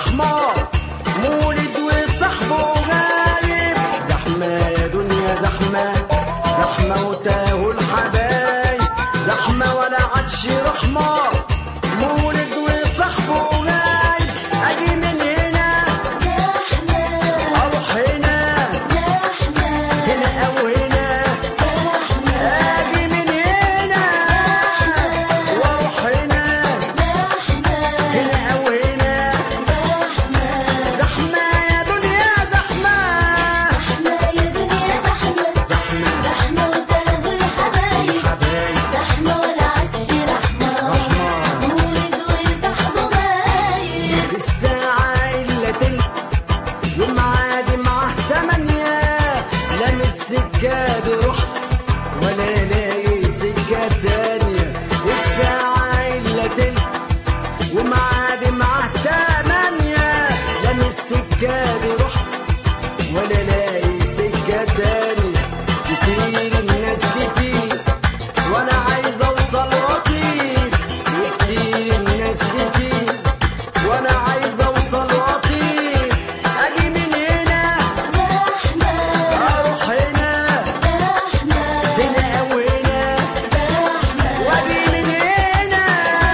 رحمة مولد وصاحبه غايب زحمة يا دنيا زحمة زحمة وتاهوا الحبايب زحمة ولا عادش رحمة مولد وصاحبه غايب أجي من هنا أروح هنا هنا أو هنا أجي من هنا وأروح هنا هنا أو هنا زحمة يا دنيا زحمة حبايب الساعة إلا تلت يوم عادي معاه تمانية لا من السكة دي رحت ولا لاقي سكة تانية الساعة إلا تلت يوم عادي معاه تمانية لا من السكة دي رحت ولا لاقي سكة تانية كتير الناس كتير وانا عايز اوصل واطير وكتير الناس كتير وانا عايز اوصل واطير اجي من هنا اروح هنا هنا او هنا واجي من هنا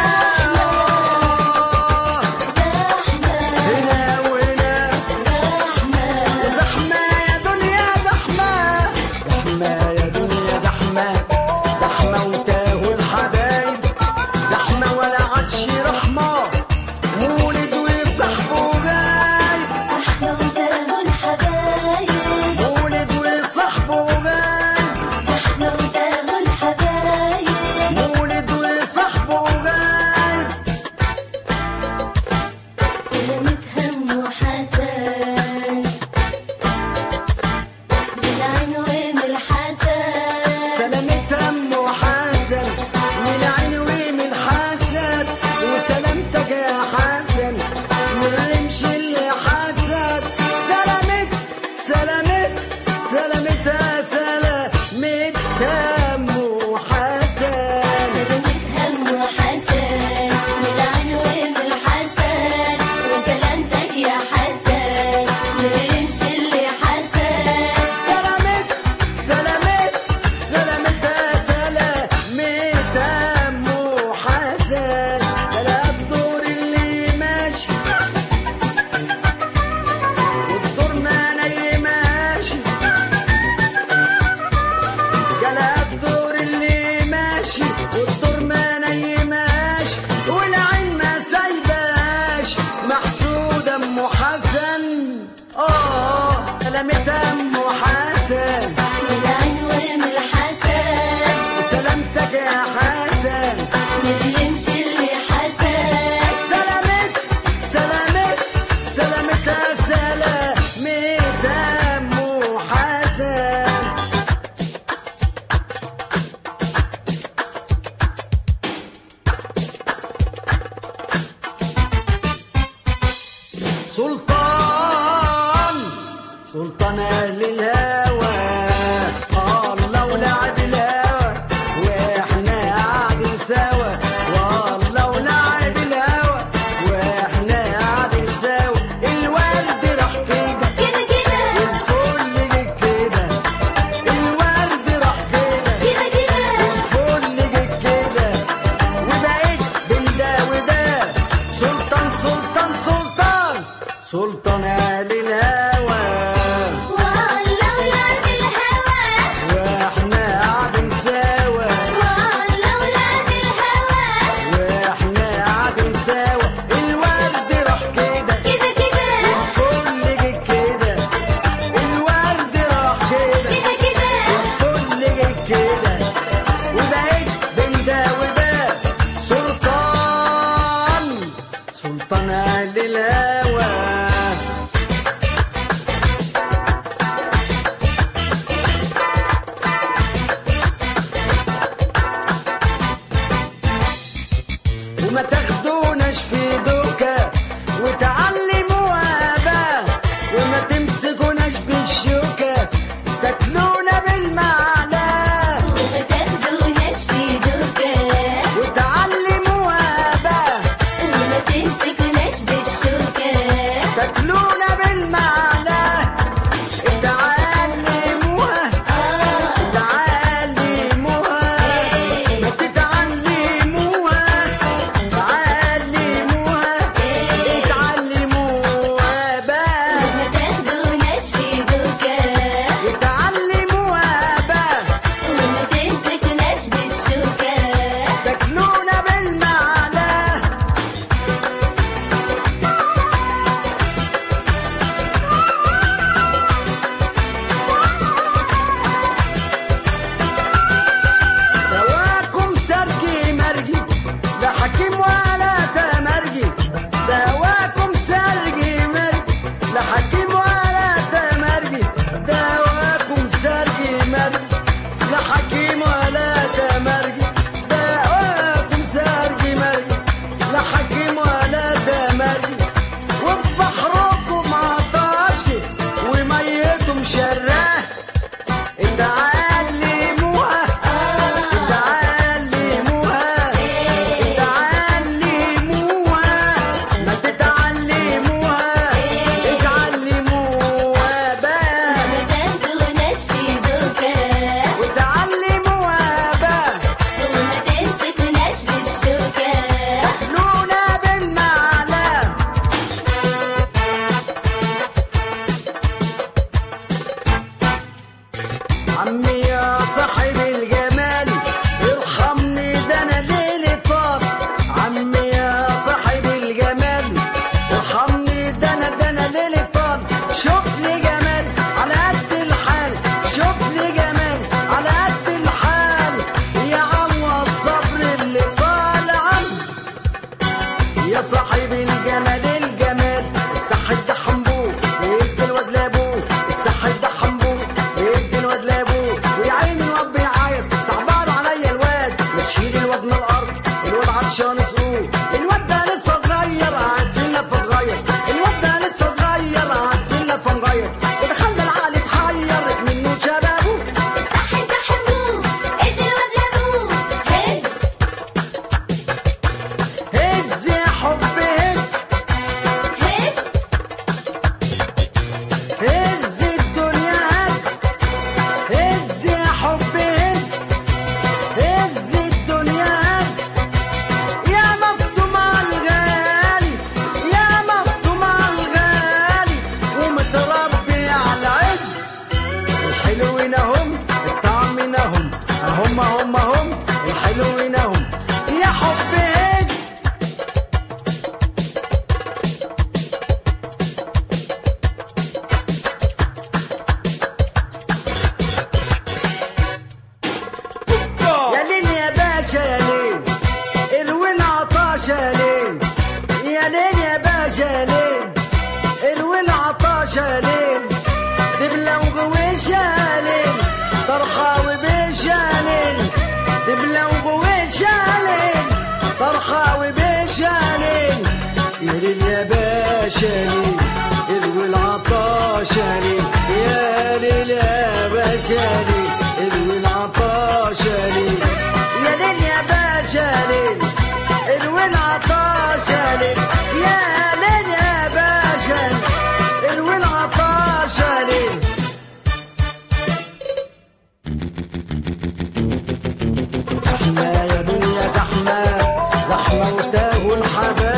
هنا وهنا زحمة يا دنيا زحمة زحمة يا دنيا زحمة زحمة وتاهوا الحبايب زحمة ولا عادش رحمة مولد وصاحبه غايب مولد وصاحبه غايب مولد وصاحبه غايب سلامة هم وحسن بالعين وام الحسن سلامة هم وحسن من عين ومن حسن وسلامتك يا حسن من رمش اللي حسن سلامت سلامت سلامتها سلامت هم وحسن سلامة هم وحسن بالعين وام الحسن وسلامتك يا حسن مرمش اللي حسن سلامت سلامت سلامتها سلامت هم وحسن انا الدور اللي ماشي والدور ما نايماش جالها الدور اللي ماشي والدور ما نايماش والعين ما سايباش محسود ام حسن اه سلامت ام حسن بالعين وام الحسن سلامتك يا حسن مرمش اللي حسن سلامت سلامت سلامتها سلامت ام حسن سلطان سلطان اهل الهوى الله ولعب الهوى واحنا قاعدين سوا والله ولعب الهوى واحنا قاعدين سوا الورد راح كده كده كده والفل جه كده الورد راح كده كده كده والفل جه كده وبقيت بين ده وده سلطان سلطان سلطان سلطان اهل الهوى والله ولاد الهوى واحنا قاعدين سوا والله ولاد الهوى واحنا قاعدين سوا الورد راح كده كده كده الفل جه كده الورد راح كده كده كده الفل جه كده وبقيت بين ده وده سلطان سلطان اهل الهوى وما تاخدوناش في دوكا وتعلموها بقى وما تمسكوناش بالشوكة تاكلونا بالمعلقة وما تاخدوناش في دوكا وتعلموها بقى وما تمسكوناش بالشوكة الجمال الجمال الصح ده حنبوه ويدي الواد لابوه الصح ده حنبوه ويدي الواد لابوه ويا عيني الواد بيعيط صعبان عليا الواد ما تشيل الواد من الارض الواد عطشان سقوط الواد ده لسه صغير قاعد في لفه صغير الواد ده لسه صغير قاعد في لفه مغير ودخلنا العقل اتحير منه شبابه الصح ده حبوب ادي الواد لابوه هز هز يا حب هز هز هز الدنيا هز هز يا حب هز هز الدنيا هز يا مفتوم على الغالي يا مفتوم على الغالي ومتربي على عز الحلوين هم الطعمين هم هم هم هم الحلوين هم يا حب هز يا ليل يا باشا يا ليل اروي العطاش يا ليل يا ليل يا باشا يا ليل اروي العطاش يا ليل دبلة وغويش يا ليل طرخاوي بيش يا ليل دبلة وغويش يا ليل طرخاوي بيش يا ليل يا ليل يا باشا يا ليل اروي العطاش يا ليل يا ليل يا باشا يا ليل اروي العطاش يا ليل يا ليل يا باشا يا ليل اروي العطاش يا ليل يا ليل يا باشا اروي العطاش يا ليل زحمة يا دنيا زحمة زحمة وتاهوا الحبايب